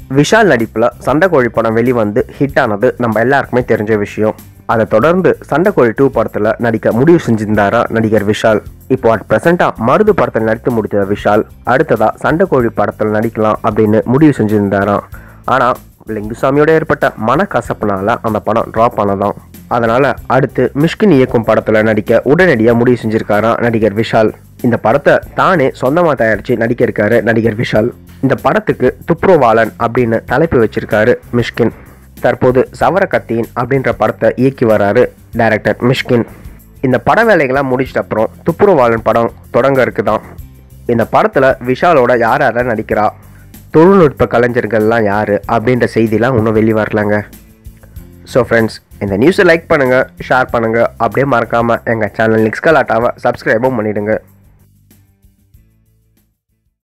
விஷால் நடிப்பில் சண்டைக்கோழி படம் வெளிவந்து ஹிட் ஆனது நம்ம எல்லாருக்குமே தெரிஞ்ச விஷயம் அதை தொடர்ந்து சண்டைக்கோழி டூ படத்தில் நடிக்க முடிவு செஞ்சிருந்தாரா நடிகர் விஷால் இப்போ அட் ப்ரெசென்ட்டாக மருது படத்தில் நடித்து முடித்த விஷால் அடுத்ததா சண்டைக்கோழி படத்தில் நடிக்கலாம் அப்படின்னு முடிவு செஞ்சிருந்தாராம் ஆனால் லிங்குசாமியோட ஏற்பட்ட மனக்கசப்புனால அந்த படம் ட்ராப் ஆனதாம் அதனால அடுத்து மிஷ்கின் இயக்கும் படத்தில் நடிக்க உடனடியாக முடிவு செஞ்சிருக்காராம் நடிகர் விஷால் இந்த படத்தை தானே சொந்தமாக தயாரித்து நடிக்க இருக்காரு நடிகர் விஷால் இந்த படத்துக்கு துப்ரோவாலன் அப்படின்னு தலைப்பு வச்சிருக்காரு மிஷ்கின் தற்போது சவரகத்தீன் அப்படின்ற படத்தை இயக்கி வராரு டைரக்டர் மிஷ்கின் இந்த பட வேலைகள்லாம் முடிச்சிட்ட அப்புறம் துப்புரவாளன் படம் தொடங்க இருக்குதான் இந்த படத்தில் விஷாலோட யார் யாரெல்லாம் நடிக்கிறா தொழில்நுட்ப கலைஞர்கள்லாம் யார் அப்படின்ற செய்திலாம் இன்னும் வெளியே வரலங்க ஸோ ஃப்ரெண்ட்ஸ் இந்த நியூஸை லைக் பண்ணுங்கள் ஷேர் பண்ணுங்கள் அப்படியே மறக்காமல் எங்கள் சேனல் நிக்ஸ்கலாட்டாவை சப்ஸ்கிரைபும் பண்ணிவிடுங்க